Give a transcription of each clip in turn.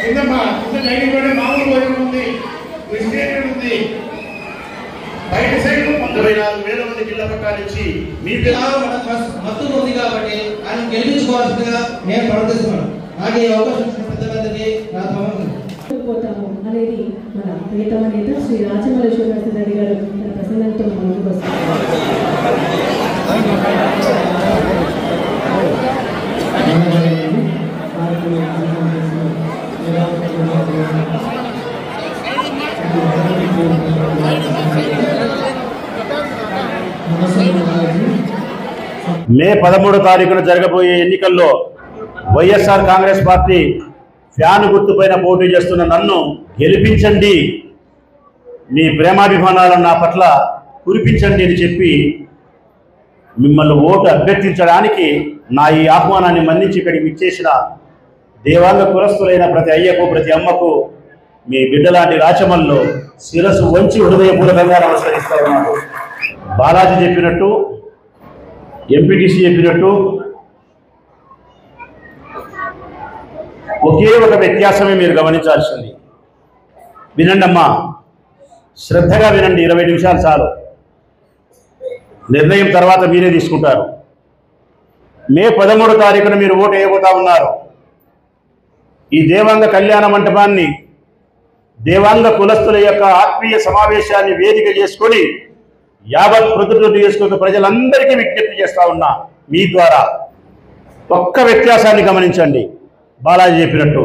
కింద మా కింద లైన్ కూడా మామూలు భోజనం ఉంది వెజిటేరియన్ ఉంది బయట సైడ్ ఇరవై నాలుగు వేల మంది ఇళ్ల పట్టాలు ఇచ్చి మీ పిల్ల పిల్లలు మన మస్- మత్తుగా ఉంది కాబట్టి ఆయన గెలిపించుకోవాల్సిందిగా నేను ప్రార్థిస్తున్నాను నాకు ఈ అవకాశం ఇచ్చిన పెద్దలందరికీ నా సమస్య పోతాము అనేది మన ప్రియతమ నేత శ్రీ రాజమల్లేశ్వర నరసింహారెడ్డి గారు తన ప్రసంగంతో మన ముందుకు వస్తారు మే పదమూడో తారీఖున జరగబోయే ఎన్నికల్లో వైఎస్ఆర్ కాంగ్రెస్ పార్టీ ఫ్యాన్ గుర్తుపైన పోటీ చేస్తున్న నన్ను గెలిపించండి మీ ప్రేమాభిమానాలను నా పట్ల కురిపించండి అని చెప్పి మిమ్మల్ని ఓటు అభ్యర్థించడానికి నా ఈ ఆహ్వానాన్ని మన్నించి ఇక్కడికి ఇచ్చేసిన దేవాంగ కులస్తులైన ప్రతి అయ్యకు ప్రతి అమ్మకు మీ బిడ్డలాంటి రాచమల్లో శిరస్సు వంచి హృదయపూర్వకంగా నమస్కరిస్తా ఉన్నాను బాలాజీ చెప్పినట్టు ఎంపీటీసీ చెప్పినట్టు ఒకే ఒక వ్యత్యాసమే మీరు గమనించాల్సింది వినండి అమ్మా శ్రద్ధగా వినండి ఇరవై నిమిషాలు చాలు నిర్ణయం తర్వాత మీరే తీసుకుంటారు మే పదమూడో తారీఖున మీరు ఓటు వేయబోతా ఉన్నారు ఈ దేవాంగ కళ్యాణ మంటపాన్ని దేవాంగ కులస్తుల యొక్క ఆత్మీయ సమావేశాన్ని వేదిక చేసుకొని యావత్ ప్రొద్దుటూరు నియోజకవర్గ ప్రజలందరికీ విజ్ఞప్తి చేస్తా ఉన్నా మీ ద్వారా ఒక్క వ్యత్యాసాన్ని గమనించండి బాలాజీ చెప్పినట్టు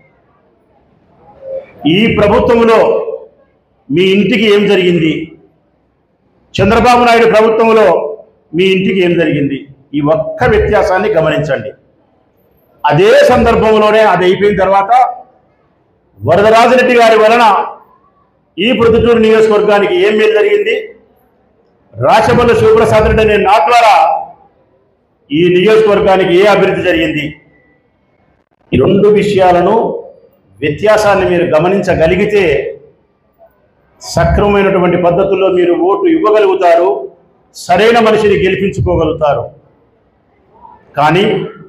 ఈ ప్రభుత్వంలో మీ ఇంటికి ఏం జరిగింది చంద్రబాబు నాయుడు ప్రభుత్వంలో మీ ఇంటికి ఏం జరిగింది ఈ ఒక్క వ్యత్యాసాన్ని గమనించండి అదే సందర్భంలోనే అది అయిపోయిన తర్వాత వరదరాజరెడ్డి గారి వలన ఈ ప్రొద్దుటూరు నియోజకవర్గానికి ఏం మేలు జరిగింది రాచమల్లి శివప్రసాద్ రెడ్డి అనే నా ద్వారా ఈ నియోజకవర్గానికి ఏ అభివృద్ధి జరిగింది ఈ రెండు విషయాలను వ్యత్యాసాన్ని మీరు గమనించగలిగితే సక్రమమైనటువంటి పద్ధతుల్లో మీరు ఓటు ఇవ్వగలుగుతారు సరైన మనిషిని గెలిపించుకోగలుగుతారు కానీ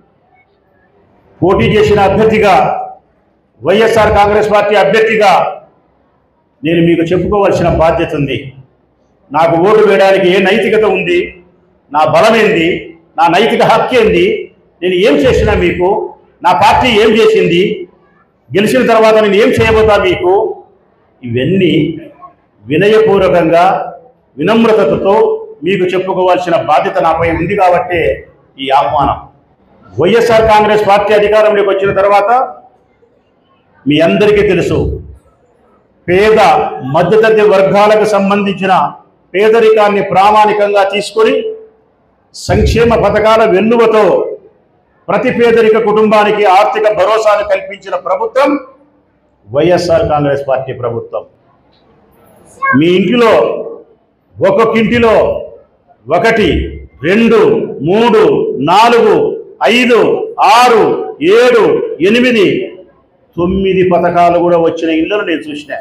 పోటీ చేసిన అభ్యర్థిగా వైఎస్ఆర్ కాంగ్రెస్ పార్టీ అభ్యర్థిగా నేను మీకు చెప్పుకోవాల్సిన బాధ్యత ఉంది నాకు ఓటు వేయడానికి ఏ నైతికత ఉంది నా బలం ఏంది నా నైతిక హక్కు ఏంది నేను ఏం చేసినా మీకు నా పార్టీ ఏం చేసింది గెలిచిన తర్వాత నేను ఏం చేయబోతా మీకు ఇవన్నీ వినయపూర్వకంగా వినమ్రతతో మీకు చెప్పుకోవాల్సిన బాధ్యత నాపై ఉంది కాబట్టే ఈ ఆహ్వానం వైఎస్ఆర్ కాంగ్రెస్ పార్టీ అధికారంలోకి వచ్చిన తర్వాత మీ అందరికీ తెలుసు పేద మధ్యతరగతి వర్గాలకు సంబంధించిన పేదరికాన్ని ప్రామాణికంగా తీసుకొని సంక్షేమ పథకాల వెన్నువతో ప్రతి పేదరిక కుటుంబానికి ఆర్థిక భరోసాను కల్పించిన ప్రభుత్వం వైఎస్ఆర్ కాంగ్రెస్ పార్టీ ప్రభుత్వం మీ ఇంటిలో ఒక్కొక్క ఇంటిలో ఒకటి రెండు మూడు నాలుగు ఐదు ఆరు ఏడు ఎనిమిది తొమ్మిది పథకాలు కూడా వచ్చిన ఇళ్ళను నేను చూసిన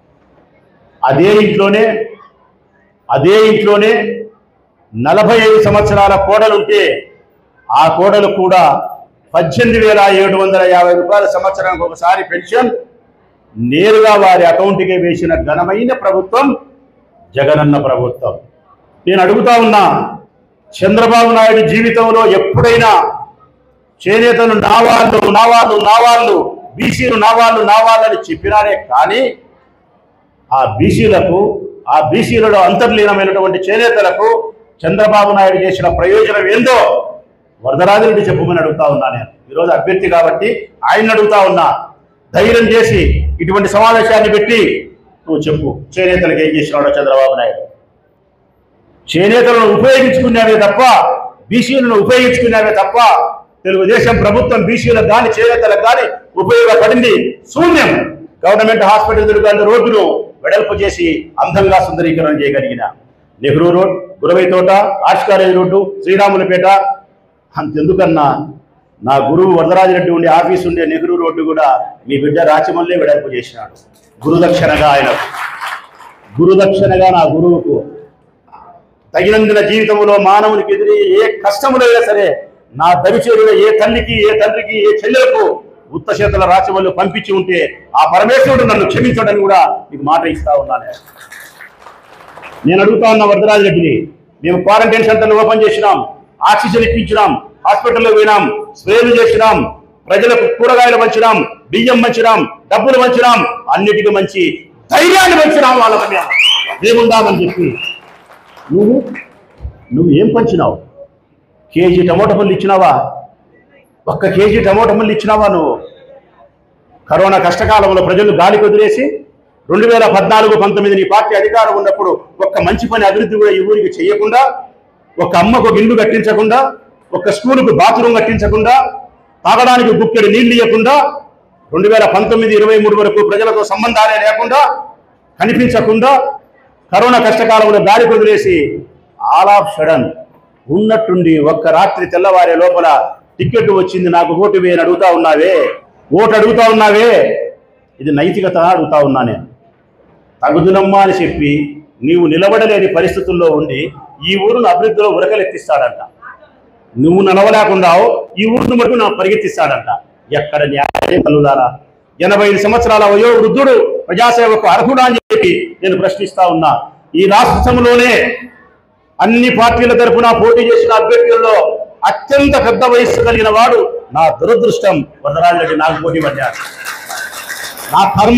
అదే ఇంట్లోనే అదే ఇంట్లోనే నలభై ఐదు సంవత్సరాల కోడలుంటే ఆ కోడలు కూడా పద్దెనిమిది వేల ఏడు వందల యాభై రూపాయల సంవత్సరానికి ఒకసారి పెన్షన్ నేరుగా వారి అకౌంట్కే వేసిన ఘనమైన ప్రభుత్వం జగనన్న ప్రభుత్వం నేను అడుగుతా ఉన్నా చంద్రబాబు నాయుడు జీవితంలో ఎప్పుడైనా చేనేతలు నా వాళ్ళు నా వాళ్ళు నా వాళ్ళు బీసీలు నా వాళ్ళు నా వాళ్ళని చెప్పినారే కానీ ఆ బీసీలకు ఆ బీసీలలో అంతర్లీనమైనటువంటి చేనేతలకు చంద్రబాబు నాయుడు చేసిన ప్రయోజనం ఏందో వరదరాజరెడ్డి చెప్పమని అడుగుతా ఉన్నా నేను ఈరోజు అభ్యర్థి కాబట్టి ఆయన అడుగుతా ఉన్నా ధైర్యం చేసి ఇటువంటి సమావేశాన్ని పెట్టి నువ్వు చెప్పు చేనేతలకు ఏం చేసినాడో చంద్రబాబు నాయుడు చేనేతలను ఉపయోగించుకున్నావే తప్ప బీసీలను ఉపయోగించుకున్నావే తప్ప తెలుగుదేశం ప్రభుత్వం బీసీలకు కానీ చేనేతలకు కానీ ఉపయోగపడింది శూన్యం గవర్నమెంట్ హాస్పిటల్ తిరుగుతున్న రోడ్డును వెడల్పు చేసి అందంగా సుందరీకరణ చేయగలిగిన నెహ్రూ రోడ్ గురవై తోట ఆర్ట్స్ కాలేజ్ రోడ్డు శ్రీరాములపేట అంతెందుకన్నా నా గురువు వరదరాజరెడ్డి ఉండే ఆఫీస్ ఉండే నెహ్రూ రోడ్డు కూడా మీ బిడ్డ రాచమల్లే వెడల్పు చేసినాడు గురుదక్షిణగా ఆయనకు గురుదక్షిణగా నా గురువుకు తగినందున జీవితంలో మానవునికి ఎదురే ఏ కష్టములైనా సరే నా దరిచేరులో ఏ తల్లికి ఏ తండ్రికి ఏ చెల్లెలకు ఉత్త చేతుల రాచవల్లు పంపించి ఉంటే ఆ పరమేశ్వరుడు నన్ను క్షమించడని కూడా మీకు మాట ఇస్తా ఉన్నాను నేను అడుగుతా ఉన్న వరదరాజు రెడ్డిని మేము క్వారంటైన్ సెంటర్లు ఓపెన్ చేసినాం ఆక్సిజన్ ఇప్పించినాం హాస్పిటల్లో పోయినాం స్ప్రేలు చేసినాం ప్రజలకు కూరగాయలు పంచినాం బియ్యం పంచినాం డబ్బులు పంచినాం అన్నిటికీ మంచి ధైర్యాన్ని పంచినాం వాళ్ళకి మేము ఏముందామని చెప్పి నువ్వు నువ్వు ఏం పంచినావు కేజీ టమోటా పళ్ళు ఇచ్చినావా ఒక్క కేజీ టమోటా పళ్ళు ఇచ్చినావా నువ్వు కరోనా కష్టకాలంలో ప్రజలు గాలి వదిలేసి రెండు వేల పద్నాలుగు పంతొమ్మిది నీ పార్టీ అధికారం ఉన్నప్పుడు ఒక్క మంచి పని అభివృద్ధి కూడా ఈ ఊరికి చేయకుండా ఒక అమ్మకు ఒక ఇల్లు కట్టించకుండా ఒక స్కూలుకు బాత్రూమ్ కట్టించకుండా తాగడానికి గుక్కెడు నీళ్లు ఇవ్వకుండా రెండు వేల పంతొమ్మిది ఇరవై మూడు వరకు ప్రజలతో సంబంధాలే లేకుండా కనిపించకుండా కరోనా కష్టకాలంలో గాలి వదిలేసి ఆల్ ఆఫ్ సడన్ ఉన్నట్టుండి ఒక్క రాత్రి తెల్లవారే లోపల టికెట్ వచ్చింది నాకు ఓటు వేయని అడుగుతా ఉన్నావే ఓటు అడుగుతా ఉన్నావే ఇది నైతికత అడుగుతా ఉన్నా నేను తగుదునమ్మా అని చెప్పి నీవు నిలబడలేని పరిస్థితుల్లో ఉండి ఈ ఊరును అభివృద్ధిలో ఉరకలెత్తిస్తాడంట నువ్వు నడవలేకుండావు ఈ ఊరును మటుకు నా పరిగెత్తిస్తాడంట ఎక్కడ న్యాయం కలుగుదారా ఎనభై ఐదు సంవత్సరాల వయో వృద్ధుడు ప్రజాసేవకు అర్హుడా అని చెప్పి నేను ప్రశ్నిస్తా ఉన్నా ఈ రాష్ట్రంలోనే అన్ని పార్టీల తరఫున పోటీ చేసిన అభ్యర్థుల్లో అత్యంత పెద్ద వయస్సు కలిగిన వాడు నా దురదృష్టం వరదరాజరెడ్డి నాకు పోటీ పడ్డాడు నా కర్మ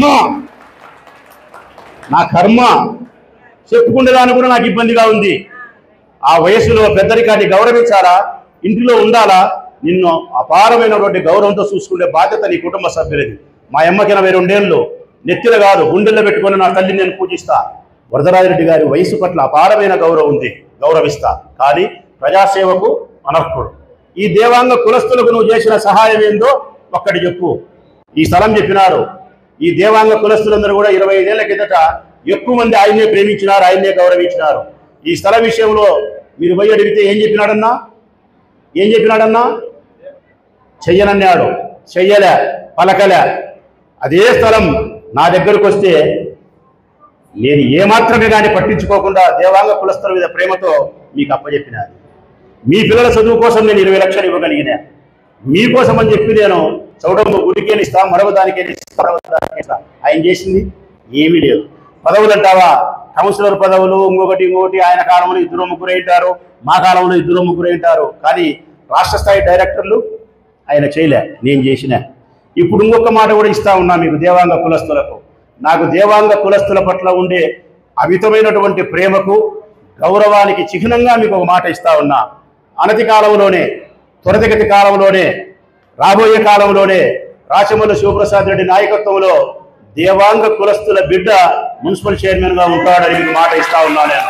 నా కర్మ చెప్పుకునేదాన్ని కూడా నాకు ఇబ్బందిగా ఉంది ఆ వయసులో పెద్దరికాన్ని గౌరవించాలా ఇంటిలో ఉండాలా నిన్ను అపారమైనటువంటి గౌరవంతో చూసుకునే బాధ్యత నీ కుటుంబ సభ్యులది మా అమ్మకి ఎనభై రెండేళ్ళు నెత్తిన కాదు గుండెల్లో పెట్టుకొని నా తల్లిని నేను పూజిస్తా వరదరాజరెడ్డి గారి వయసు పట్ల అపారమైన గౌరవం ఉంది గౌరవిస్తా కానీ ప్రజాసేవకు అనర్హుడు ఈ దేవాంగ కులస్తులకు నువ్వు చేసిన సహాయం ఏందో ఒక్కటి చెప్పు ఈ స్థలం చెప్పినారు ఈ దేవాంగ కులస్తులందరూ కూడా ఇరవై ఐదేళ్ల కిందట ఎక్కువ మంది ఆయన్నే ప్రేమించినారు ఆయన్నే గౌరవించినారు ఈ స్థల విషయంలో మీరు పోయి అడిగితే ఏం చెప్పినాడన్నా ఏం చెప్పినాడన్నా చెయ్యనన్నాడు చెయ్యలే పలకలే అదే స్థలం నా దగ్గరకు వస్తే నేను ఏమాత్రమే కానీ పట్టించుకోకుండా దేవాంగ కులస్తుల మీద ప్రేమతో మీకు అప్పచెప్పినాను మీ పిల్లల చదువు కోసం నేను ఇరవై లక్షలు ఇవ్వగలిగినా మీకోసం అని చెప్పి నేను చౌడమ్మ గుడికే ఇస్తా మరొక దానికే ఇస్తా మరొక దానికే ఇస్తా ఆయన చేసింది ఏమీ లేదు పదవులు అంటావా కౌన్సిలర్ పదవులు ఇంకొకటి ఇంకొకటి ఆయన కాలంలో ఇద్దరు ముగ్గురు ఉంటారు మా కాలంలో ఇద్దరు ముగ్గురు ఉంటారు కానీ రాష్ట్ర స్థాయి డైరెక్టర్లు ఆయన చేయలే నేను చేసిన ఇప్పుడు ఇంకొక మాట కూడా ఇస్తా ఉన్నా మీకు దేవాంగ కులస్తులకు నాకు దేవాంగ కులస్తుల పట్ల ఉండే అమితమైనటువంటి ప్రేమకు గౌరవానికి చిహ్నంగా మీకు ఒక మాట ఇస్తా ఉన్నా అనతి కాలంలోనే త్వరితగతి కాలంలోనే రాబోయే కాలంలోనే రాచమల్లి శివప్రసాద్ రెడ్డి నాయకత్వంలో దేవాంగ కులస్తుల బిడ్డ మున్సిపల్ చైర్మన్ గా ఉంటాడని మీకు మాట ఇస్తా ఉన్నా నేను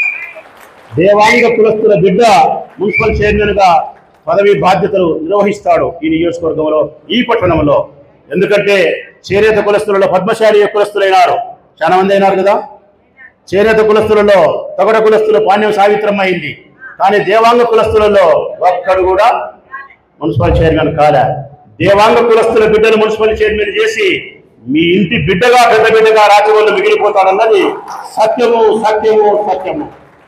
దేవాంగ కులస్తుల బిడ్డ మున్సిపల్ చైర్మన్ గా పదవి బాధ్యతలు నిర్వహిస్తాడు ఈ నియోజకవర్గంలో ఈ పట్టణంలో ఎందుకంటే చేనేత కులస్తులలో పద్మశాలి కులస్తులైనారు చాలా మంది అయినారు కదా చేనేత కులస్తులలో తగడ కులస్తులు పాణ్యం సావిత్రమ్మ అయింది కానీ దేవాంగ కులస్తులలో ఒక్కడు కూడా మున్సిపల్ చైర్మన్ కాలే దేవాంగ కులస్తుల బిడ్డను మున్సిపల్ చైర్మన్ చేసి మీ ఇంటి బిడ్డగా పెద్ద బిడ్డగా రాజవల్లు మిగిలిపోతాడన్నది సత్యము సత్యము సత్యము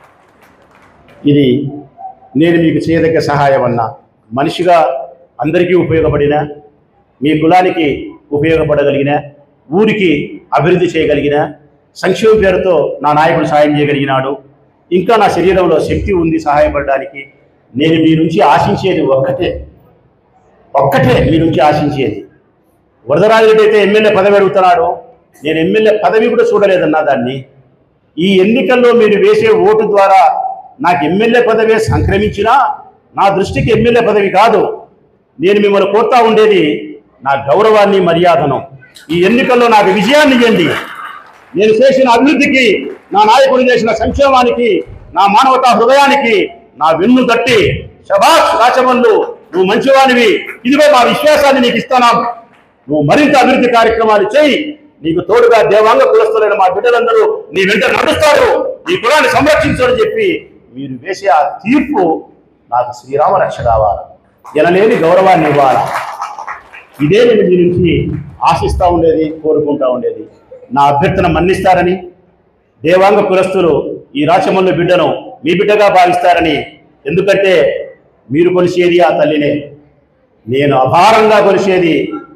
ఇది నేను మీకు చేయదగ్గ సహాయం అన్నా మనిషిగా అందరికీ ఉపయోగపడిన మీ కులానికి ఉపయోగపడగలిగిన ఊరికి అభివృద్ధి చేయగలిగిన సంక్షేమ పేరుతో నా నాయకుడు సాయం చేయగలిగినాడు ఇంకా నా శరీరంలో శక్తి ఉంది సహాయపడడానికి నేను మీ నుంచి ఆశించేది ఒక్కటే ఒక్కటే మీ నుంచి ఆశించేది వరదరాజరెడ్డి అయితే ఎమ్మెల్యే పదవి అడుగుతున్నాడు నేను ఎమ్మెల్యే పదవి కూడా చూడలేదన్నా దాన్ని ఈ ఎన్నికల్లో మీరు వేసే ఓటు ద్వారా నాకు ఎమ్మెల్యే పదవి సంక్రమించినా నా దృష్టికి ఎమ్మెల్యే పదవి కాదు నేను మిమ్మల్ని కోరుతా ఉండేది నా గౌరవాన్ని మర్యాదను ఈ ఎన్నికల్లో నాకు విజయాన్ని ఇవ్వండి నేను చేసిన అభివృద్ధికి నా నాయకుడు చేసిన సంక్షేమానికి నా మానవతా హృదయానికి నా వెన్ను తట్టి శభాష్ రాచమల్లు నువ్వు మంచివానివి ఇదిగో మా విశ్వాసాన్ని నీకు ఇస్తున్నాం నువ్వు మరింత అభివృద్ధి కార్యక్రమాలు చేయి నీకు తోడుగా దేవాంగ కులస్తులైన మా బిడ్డలందరూ నీ వెంట నడుస్తారు నీ కులాన్ని సంరక్షించని చెప్పి మీరు వేసే ఆ తీర్పు నాకు శ్రీరామ రక్ష కావాలి ఎనలేని గౌరవాన్ని ఇవ్వాలా ఇదే నేను మీ నుంచి ఆశిస్తూ ఉండేది కోరుకుంటా ఉండేది నా అభ్యర్థన మన్నిస్తారని దేవాంగ కులస్తులు ఈ రాచమల్లు బిడ్డను మీ బిడ్డగా భావిస్తారని ఎందుకంటే మీరు కొలిసేది ఆ తల్లినే నేను అపారంగా కొలిసేది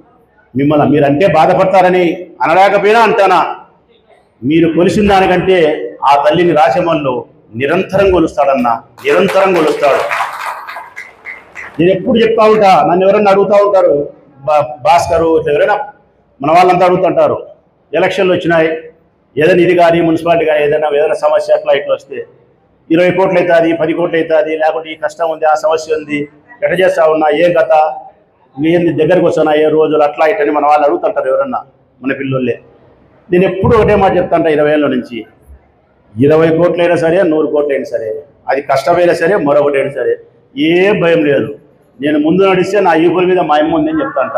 మిమ్మల్ని మీరంటే బాధపడతారని అనలేకపోయినా అంటానా మీరు కొలిసిన దానికంటే ఆ తల్లిని రాచమల్లు నిరంతరం కొలుస్తాడన్న నిరంతరం కొలుస్తాడు నేను ఎప్పుడు చెప్తా ఉంటా నన్ను ఎవరైనా అడుగుతూ ఉంటారు బా- భాస్కరు ఇట్లా ఎవరైనా మన వాళ్ళంతా అడుగుతుంటారు ఎలక్షన్లు వచ్చినాయి ఏదైనా ఇది కానీ మున్సిపాలిటీ కానీ ఏదైనా ఏదైనా సమస్య అట్లా ఇట్లా వస్తే ఇరవై కోట్లు అవుతుంది పది కోట్లు అవుతుంది లేకుంటే ఈ కష్టం ఉంది ఆ సమస్య ఉంది ఎట్లా చేస్తా ఉన్నా ఏం కథ ఏంది దగ్గరకు వస్తున్నా ఏ రోజులు అట్లా ఇట్లని మన వాళ్ళు అడుగుతుంటారు ఎవరన్నా మన పిల్లలే నేను ఎప్పుడు ఒకటే మాట చెప్తాంటా ఇరవై ఏళ్ళ నుంచి ఇరవై కోట్లైనా సరే నూరు కోట్లైనా సరే అది కష్టమైనా సరే మరొకటైనా సరే ఏం భయం లేదు నేను ముందు నడిస్తే నా ఈపుల మీద మా అమ్మ ఉందని చెప్తాంట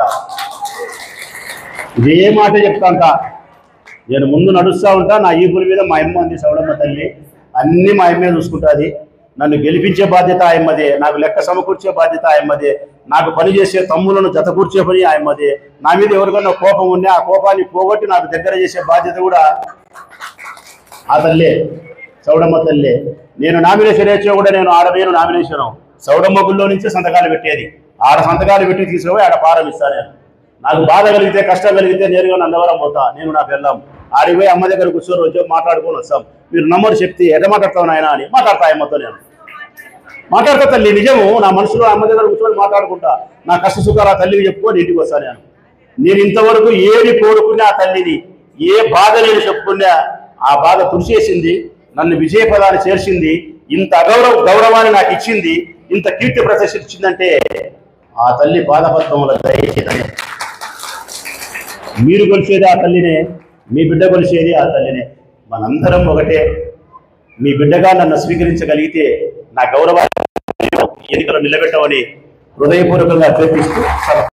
ఇదే మాట చెప్తాంట నేను ముందు నడుస్తూ ఉంటా నా ఈపుల మీద మా అమ్మ ఉంది సౌడమ్మ తల్లి అన్నీ మా అమ్మే చూసుకుంటుంది నన్ను గెలిపించే బాధ్యత ఆయమ్మదే నాకు లెక్క సమకూర్చే బాధ్యత ఆయమ్మదే నాకు పని చేసే తమ్ములను జత కూర్చే పని ఆయమ్మదే నా మీద ఎవరికన్నా కోపం ఉన్నా ఆ కోపాన్ని పోగొట్టి నాకు దగ్గర చేసే బాధ్యత కూడా ఆ తల్లే సౌడమ్మ తల్లే నేను నామినేషన్ వేసా కూడా నేను ఆడవేను నామినేషన్ సౌడమ్మ గుళ్ళో నుంచే సంతకాలు పెట్టేది ఆడ సంతకాలు పెట్టి తీసుకుపోయి ఆడ పారం ఇస్తాను నేను నాకు బాధ కలిగితే కష్టం కలిగితే నేరుగా నందవరం పోతా నేను నా పిల్లం ఆడికి పోయి అమ్మ దగ్గర కూర్చొని వచ్చి మాట్లాడుకొని వస్తాం మీరు నమ్మరు చెప్తే ఎట మాట్లాడతావు నాయన అని మాట్లాడతా అమ్మతో నేను మాట్లాడతా తల్లి నిజము నా మనసులో అమ్మ దగ్గర కూర్చొని మాట్లాడుకుంటా నా కష్ట సుఖాలు ఆ తల్లికి చెప్పుకొని ఇంటికి వస్తాను నేను నేను ఇంతవరకు ఏది కోరుకున్నా ఆ తల్లిని ఏ బాధ నేను చెప్పుకున్నా ఆ బాధ తుడిచేసింది నన్ను విజయ పదాన్ని చేర్చింది ఇంత అగౌరవ గౌరవాన్ని నాకు ఇచ్చింది ఇంత కీర్తి ప్రదర్శన ఇచ్చిందంటే ఆ తల్లి పాదపద్మముల దయచేతనే మీరు కొలిచేది ఆ తల్లినే మీ బిడ్డ కొలిచేది ఆ తల్లినే మనందరం ఒకటే మీ బిడ్డగా నన్ను స్వీకరించగలిగితే నా గౌరవాన్ని ఎన్నికలు నిలబెట్టమని హృదయపూర్వకంగా అభ్యర్థిస్తూ సెలవు.